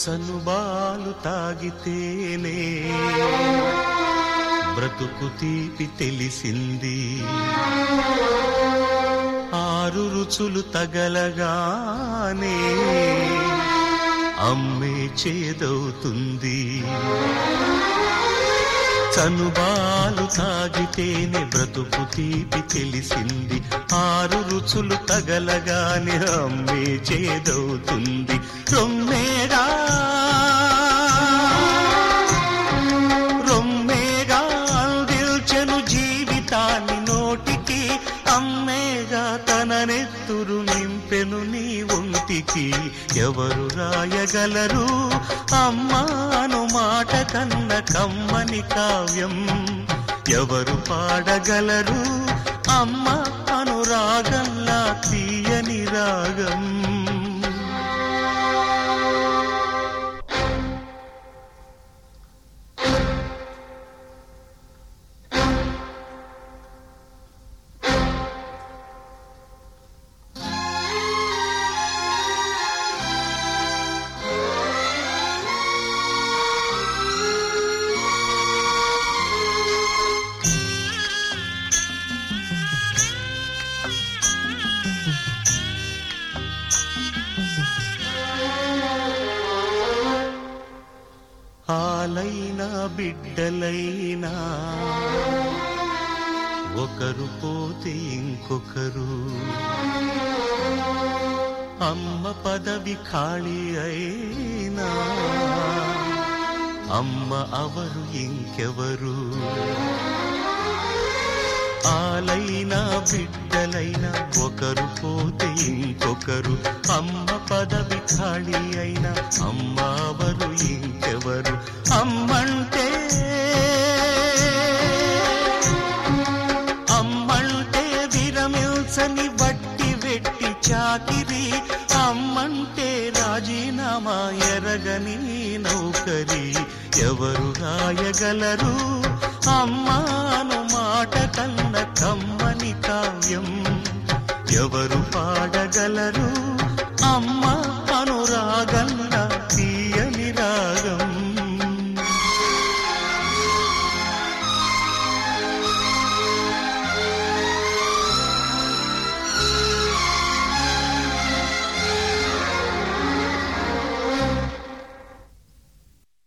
సనుబాలు తాగితేనే బ్రతుకు తీపి తెలిసింది ఆరు రుచులు తగలగానే అమ్మే చేదవుతుంది చనుబాలు తాగితేనే బ్రతుకు తీపి తెలిసింది ఆరు రుచులు తగలగానే అమ్మే చేదవుతుంది రొమ్మేగా రొమ్మేగా అందిల్చెను జీవితాన్ని నోటికి అమ్మేగా తన నెత్తురు నింపెను నీ ఒంటికి ఎవరు రాయగలరు అమ్మాను మాట కన్న కమ్మని కావ్యం ఎవరు పాడగలరు అమ్మ అనురాగంలా తీయని రాగం ఆలైనా బిడ్డలైనా ఒకరు పోతే ఇంకొకరు అమ్మ పదవి ఖాళీ అయినా అమ్మ అవరు ఇంకెవరు ఆలైనా బిడ్డలైనా ఒకరు పోతే ఇంకొకరు అమ్మ పదవి ఖాళీ అయినా అమ్మ అవరు ఇంకెవరు అమ్మంటే అమ్మంటే విరమిల్సని వట్టి వెట్టి చాకిరి అమ్మంటే రాజీనామా ఎరగని నౌకరి ఎవరు రాయగలరు అమ్మాను మాట కన్న కమ్మని కావ్యం ఎవరు పాడగలరు అమ్మా